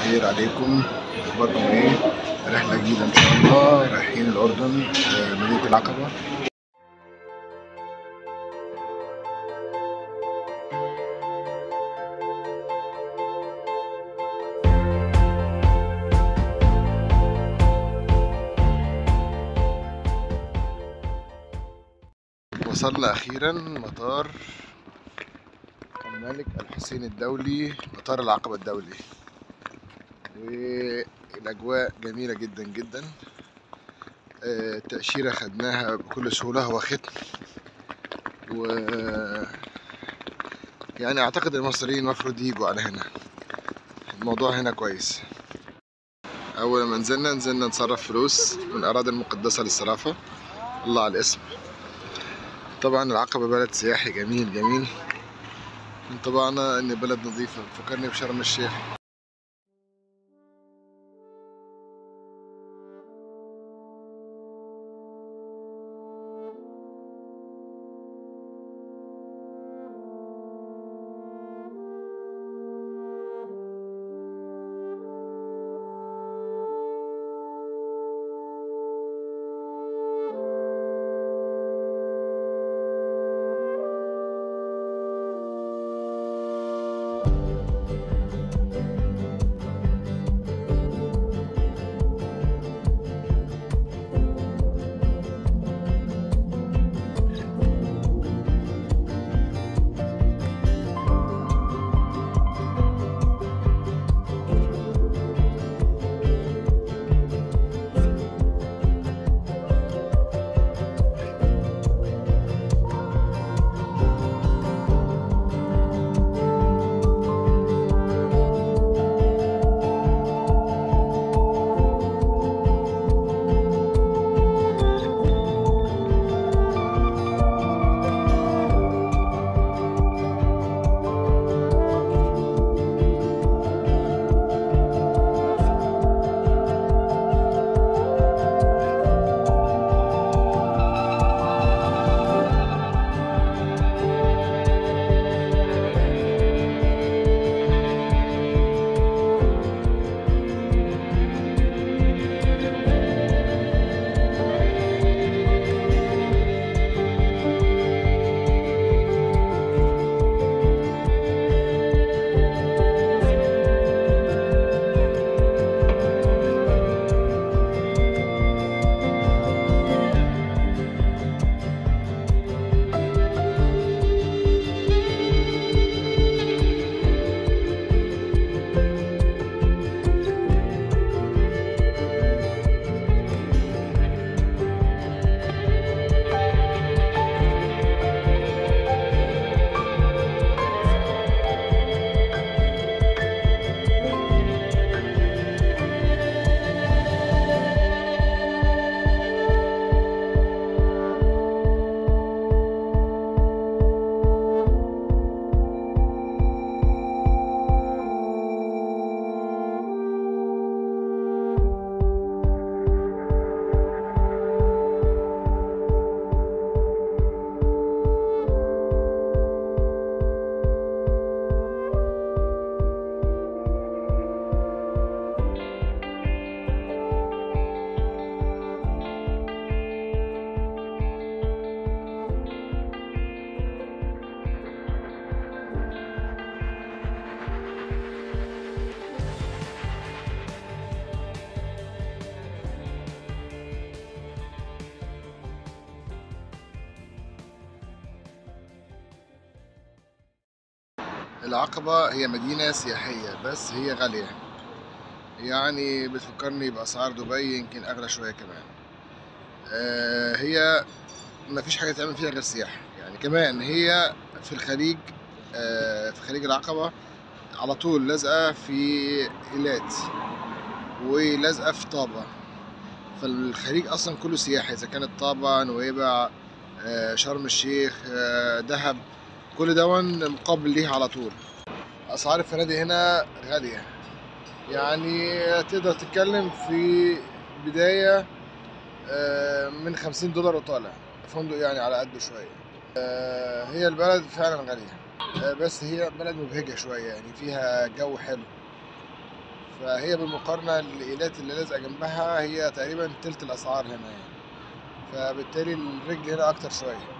الخير عليكم اخباركم ايه رحله جديده ان شاء الله رايحين الاردن آه، مدينه العقبه وصلنا اخيرا مطار الملك الحسين الدولي مطار العقبة الدولي والأجواء جميلة جدا جدا آه، التأشيرة خدناها بكل سهولة هو ختم و يعني أعتقد المصريين المفروض يجوا على هنا الموضوع هنا كويس أول ما نزلنا نزلنا نصرف فلوس من الأراضي المقدسة للصرافة الله على الاسم طبعا العقبة بلد سياحي جميل جميل انطباعنا ان بلد نظيفة فكرني بشرم الشيخ العقبة هي مدينة سياحية بس هي غالية يعني بتفكرني بأسعار دبي يمكن أغلى شوية كمان آه، هي مفيش حاجة تعمل فيها غير سياحة يعني كمان هي في الخليج آه، في خليج العقبة على طول لازقة في إيلات ولازقة في طابة فالخليج أصلا كله سياحي إذا كانت طابة نويبع آه، شرم الشيخ آه، دهب كل دون مقابل ليها على طول اسعار الفنادق هنا غاليه يعني تقدر تتكلم في بدايه آه، من 50 دولار وطالع فندق يعني على قده شويه آه، هي البلد فعلا غاليه آه، بس هي بلد مبهجه شويه يعني فيها جو حلو فهي بالمقارنة الإيلات اللي لازقة جنبها هي تقريبا تلت الأسعار هنا يعني فبالتالي الرجل هنا أكتر شوية